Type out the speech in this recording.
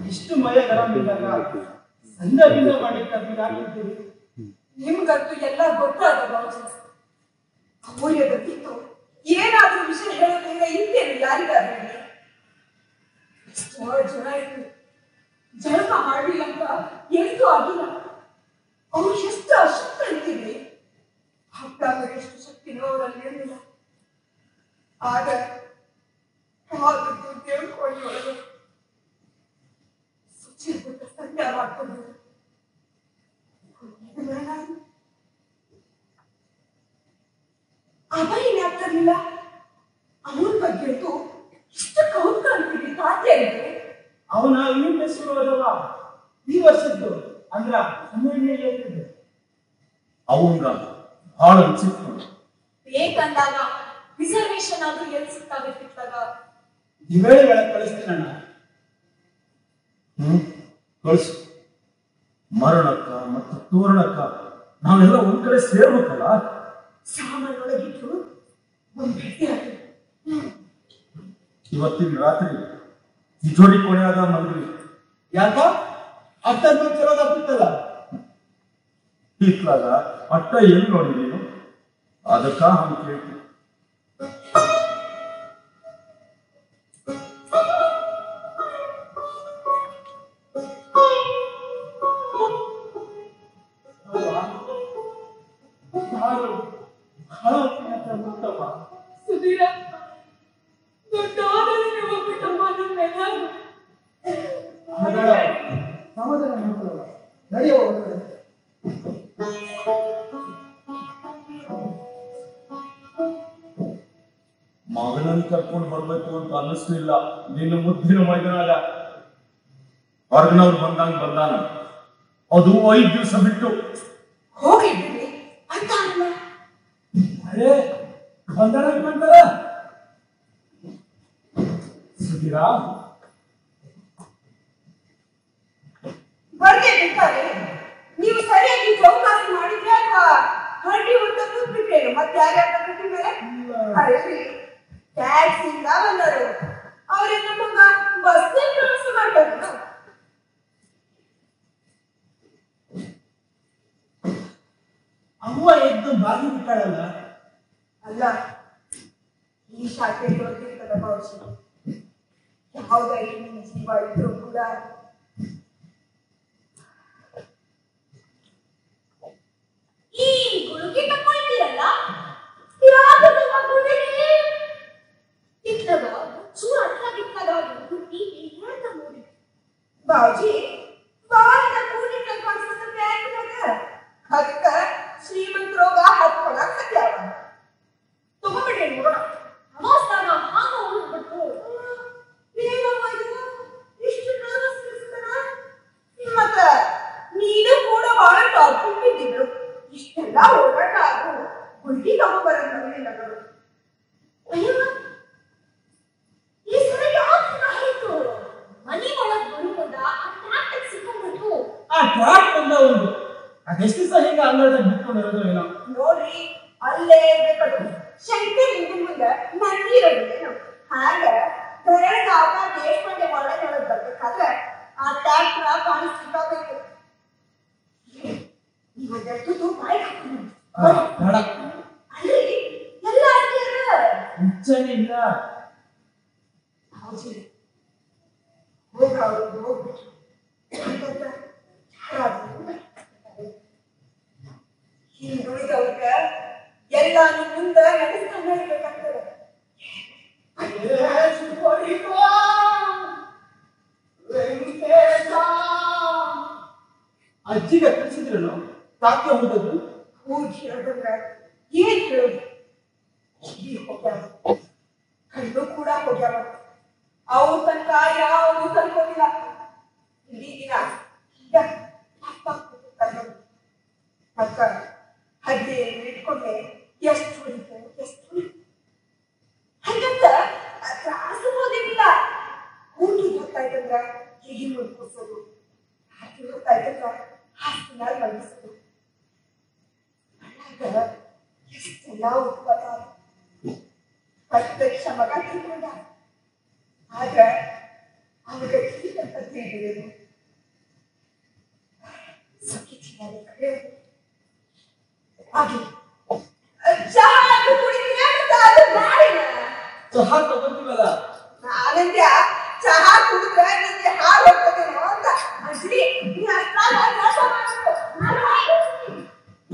ಇಷ್ಟು ಮಯ ಗರಂ ಇದ್ದಾಗ ಸಂದರ್ಭದಿಂದ ಮಾಡ್ಲಿಕ್ಕೆ ಅದಕ್ಕೆ ಆಗ್ತಿದ್ದೀರಿ ನಿಮ್ಗಂತೂ ಎಲ್ಲ ಗೊತ್ತಾದ ಬಾಜು ಅಮೂಲ್ಯದಕ್ಕಿತ್ತು ಏನಾದ್ರೂ ವಿಷಯ ಹೇಳೋದ್ರಿಂದ ಇಂತೇನು ಯಾರಿಗಾದ್ರೂ ಹೇಳಿ ಎಷ್ಟೋ ಜನ ಇತ್ತು ಜನ್ಮ ಮಾಡಲಿಲ್ಲ ಅಂತ ಎಂತೂ ಆಗಿಲ್ಲ ಅವ್ರು ಎಷ್ಟು ಅಶಕ್ತ ಅಂತೀವಿ ಹತ್ತಾಗ ಎಷ್ಟು ಶಕ್ತಿನೋ ಅವರಲ್ಲಿ ಇರಲಿಲ್ಲ ಆಗ ಆದದ್ದು ದೇವ್ಕೊಳ್ಳಿ ಒಳಗೆ ಸುಚಿರ್ಬಿಟ್ಟ ಸಂಧ್ಯ ಮಾಡ್ಕೊಂಡು ಅವರೇನ್ ಆಗ್ತಿರ್ಲಿಲ್ಲ ಅವನ ಬಗ್ಗೆ ಅಂತೂ ಇಷ್ಟು ಕೌತುಕ ಅಂತೀವಿ ತಾತ್ಯರಿಗೆ ಅವನ ಇವನ್ನೇ ಶುರುವಾದವ ಈ ವರ್ಷದ್ದು ಅಂದ್ರ ಹನ್ನೆರಡನೇ ಇರ್ತದೆ ಅವಂಗ ಬಹಳ ಅನ್ಸಿತ್ತು ಬೇಕಂದಾಗ ರಿಸರ್ವೇಶನ್ ಆದ್ರೂ ಎಲ್ಲಿ ಸಿಗ್ತಾವೆ ಸಿಕ್ತಾಗ ದಿವೇಳಿ ಒಳಗೆ ಕಳಿಸ್ತೀನಣ್ಣ ಹ್ಮ್ ಕಳ್ಸು ಮರಣಕ್ಕ ಮತ್ತು ತೋರಣಕ್ಕ ನಾವೆಲ್ಲ ಒಂದ್ ಕಡೆ ಸೇರ್ಬೇಕಲ್ಲ ಸಾಮಾನೊಳಗಿಟ್ಟು ಒಂದ್ ಭೇಟಿ ಆಗಿ ಇವತ್ತಿನ ರಾತ್ರಿ ತಿಜೋರಿ ಕೊನೆಯಾದ ಮಲ್ರಿ ಯಾಕ ಅಷ್ಟೊಂದು ಚಲೋ ತಪ್ಪಿತ್ತಲ್ಲ ಇತ್ಲಾಗ ಅಟ್ಟ ಎಲ್ಲಿ ನೋಡಿದೀನು ಅದಕ್ಕ ಹಂಗೆ ಕೇಳ್ತಿ ಹಾಲು ಬಹಳ ಹೊತ್ತಿನ ಹತ್ರ ಮುಗ್ತವ್ವ. ಸುಧೀರ ದೊಡ್ಡವಾದ ಹೋಗ್ಬಿಟ್ಟು ಮನೆಲ್ಲ ಮಗಳ ಸಮಾಧಾನ ಮಾಡ್ಕೊಳ್ಳಲ್ಲ ನಡೆಯುವ ಹೊರಗಡೆ. ಮಗನನ್ನ ಕರ್ಕೊಂಡು ಬರ್ಬೇಕು ಅಂತ ಅನ್ನಿಸ್ಲಿಲ್ಲ ನಿನ್ನ ಮುದ್ದಿನ ಮೈದನಾಗ ಹೊರಗಿನವ್ರು ಬಂದಂಗ ಬಂದಾನ ಅದು ಐದ್ ದಿವಸ ಬಿಟ್ಟು ಹೋಗಿದ್ದೀನಿ ಅಂತ ಅಲ್ಲ ಅರೇ ಬಂದಾರ ಬಂದಾರ ಸುಧೀರ ಬರ್ಗೆ ಬೇಕಾದ್ರೆ ನೀವು ಸರಿಯಾಗಿ ಚೌಕಾಸಿ ಮಾಡಿದ್ರೆ ಅಥವಾ ಹಳ್ಳಿ ಉದ್ದ ಕೂತ್ಬಿಟ್ರೇನು ಮತ್ತೆ ಯಾರ್ಯಾರ ಬಿಟ್ಟ ಮೇಲೆ ಅಲ್ರಿ ಟ್ಯಾಕ್ಸ್ ಇಂದ ಬಂದರು ಅವ್ರಿಗೆ ನಮಗ ಬಸ್ ಪ್ರವಾಸ ಮಾಡ್ಬೇಕು ಅವ್ವ ಎದ್ದು ಬಾಗಿ ಬಿಟ್ಟಾಳಲ್ಲ ಅಲ್ಲ ಈ ಶಾಖೆ ಗೊತ್ತಿರ್ತದ ಬಹುಶಃ ಯಾವುದೇ ನಿಮ್ಮ ಜೀವ ಇದ್ರೂ ಕೂಡ ಈ ಗುಡುಗಿ ತಗೊಳ್ತೀರಲ್ಲ ಯಾವುದು ಮಗುವಿಗೆ ಇತ್ತದ ಚೂರು ಅಟ್ಲಾಗಿತ್ತದ ಗುಡ್ಡಿ ಹೇಳ್ತಾ ನೋಡಿ ಬಾಜಿ ಬಾಳಿನ ಕೂಡಿಟ್ಟ ಕಾಣಿಸ್ತ ಬ್ಯಾಂಕ್ನಾಗ ಅದಕ್ಕ ಶ್ರೀಮಂತರೋಗ ಹಾಕೊಳಕ್ ಸತ್ಯಾವ ತಗೊಂಡ್ಬಿಡ್ರಿ ನೋಡೋಣ ನಮಸ್ಕಾರ ಹಾಗ ಉಳಿದ್ಬಿಟ್ಟು ಏನವ್ವ ಇದು ಇಷ್ಟು nervous ಅನ್ಸುತ್ತನ? ಮತ್ತ ನೀನು ಕೂಡ ಬಹಳ ಟಾಪಿಕ್ ಇದ್ದಿದ್ರು ಇಷ್ಟೆಲ್ಲ ಓಡಾಟ ಆಗು ಗುಂಡಿ ತಗೊಂಡ್ಬರೋದು ನೋಡಿಲ್ಲ ನೋಡು ಅಯ್ಯವ್ವ, ಈ ಸಲ ಯಾಕೆ ಆಯ್ತು ಮನೆ ಒಳಗ್ ಬರುವುದ ಆ ಟ್ರಾಫಿಕ್ ಸಿಕ್ಕೊಂಡ್ಬಿಟ್ಟು ಆ ಟ್ರಾಕ್ ಬಂದ ಒಂದು ಅದೆಷ್ಟು ದಿವಸ ಹಿಂಗ ಅಂಗಳದಾಗ ಬಿಟ್ಕೊಂಡಿರೋದು ಏನೋ ನೋಡ್ರಿ ಅಲ್ಲೇ ಬೇಕದು ಶಂಕರ್ ಹಿಂದಿನ ಮುಂದೆ ನಂದಿರೋದೇನು ಹಾಗ ಬೆರಳ ಆಗ ದೇಶಪಾಂಡೆ ಒಳಗೆ ಒಳಗೆ ಬರ್ಬೇಕಾದ್ರೆ ಆ ಟ್ಯಾಕ್ಟ್ರ ಕಾಣಿಸ್ತಿರ್ಬೇಕು ಇವತ್ತು ಬಾಯ್ ಹಾಕ್ತೀನಿ ಆ, ಬೇಡ ಅಲ್ರಿ ಎಲ್ಲ ಅಡ್ಗೆಯರ ಮುಂಚೆನೇ ಇಲ್ಲ ಹೌದು ಹೋಗ ಅವ್ರಿಗೆ ಹೋಗ್ಬಿಟ್ರು ಯಾಕಂತ ಯಾರಾದ್ರೂ ಬರ್ತಾರೆ. ಹಿಂದುಳಿದವ್ರ ಎಲ್ಲಾನು ಮುಂದ ನಡೆಸ್ಕೊಂಡ ಇರ್ಬೇಕಾಗ್ತದೆ ಅಜ್ಜಿಗೆ ಕಳಿಸಿದ್ರಲ್ಲ ತಾಕೆ ಹೋದದ್ದು ಹೋಗಿ ಹೇಳೋದಂದ್ರ ಏನ್ ಹೇಳೋದು ಈ ಹೋಗ್ಯಾವ ಕಣ್ಣು ಕೂಡ ಹೋಗ್ಯಾವ ಅವ್ರ ತನಕ ಯಾವುದು ತನ್ಕೋದಿಲ್ಲ ಇಡೀ ದಿನ ಈಗ ಅಪ್ಪ ಕೂತ್ಕೊಂಡು ಅಕ್ಕ ಹದ್ದೆ ಇಟ್ಕೊಂಡೆ ಎಷ್ಟು ಹೊಡಿತು ಎಷ್ಟು ಹೊಡಿತು ಹಂಗಂತ ತ್ರಾಸ ಹೋದಿಲ್ಲ ಊಟದ ಹೊತ್ತಾಯ್ತಂದ್ರ ಹೀಗೆ ಮುಡ್ಕೋಸೋದು ರಾತ್ರಿ ಹೊತ್ತಾಯ್ತಂದ್ರ ಹಾಸ್ಪಿಟಲ್ ಮಲಗಿಸೋದು ಮನ್ಯಾಗ ಎಷ್ಟೆಲ್ಲ ಉತ್ಪನ್ನ ಪ್ರತ್ಯಕ್ಷ ಮಗ ತಿಳ್ಕೊಂಡ ಆಗ ಅವಗ ಅಂತ ಅಂತ ಹೇಳಿದ್ರು ಸಖಿಚಿದ್ದಾರೆ ಕಡೆ. ಹಾಗೆ ಚಹಾ ಅದು ಕುಡಿತೀರಾ ಮತ್ತೆ ಅದು ಬ್ಯಾಡಿನ ಚಹಾ ತಗೊಂತೀವಲ್ಲ ನಾನಂದ್ಯ ಚಹಾ ಕುಡಿದ್ರೆ ನಂಗೆ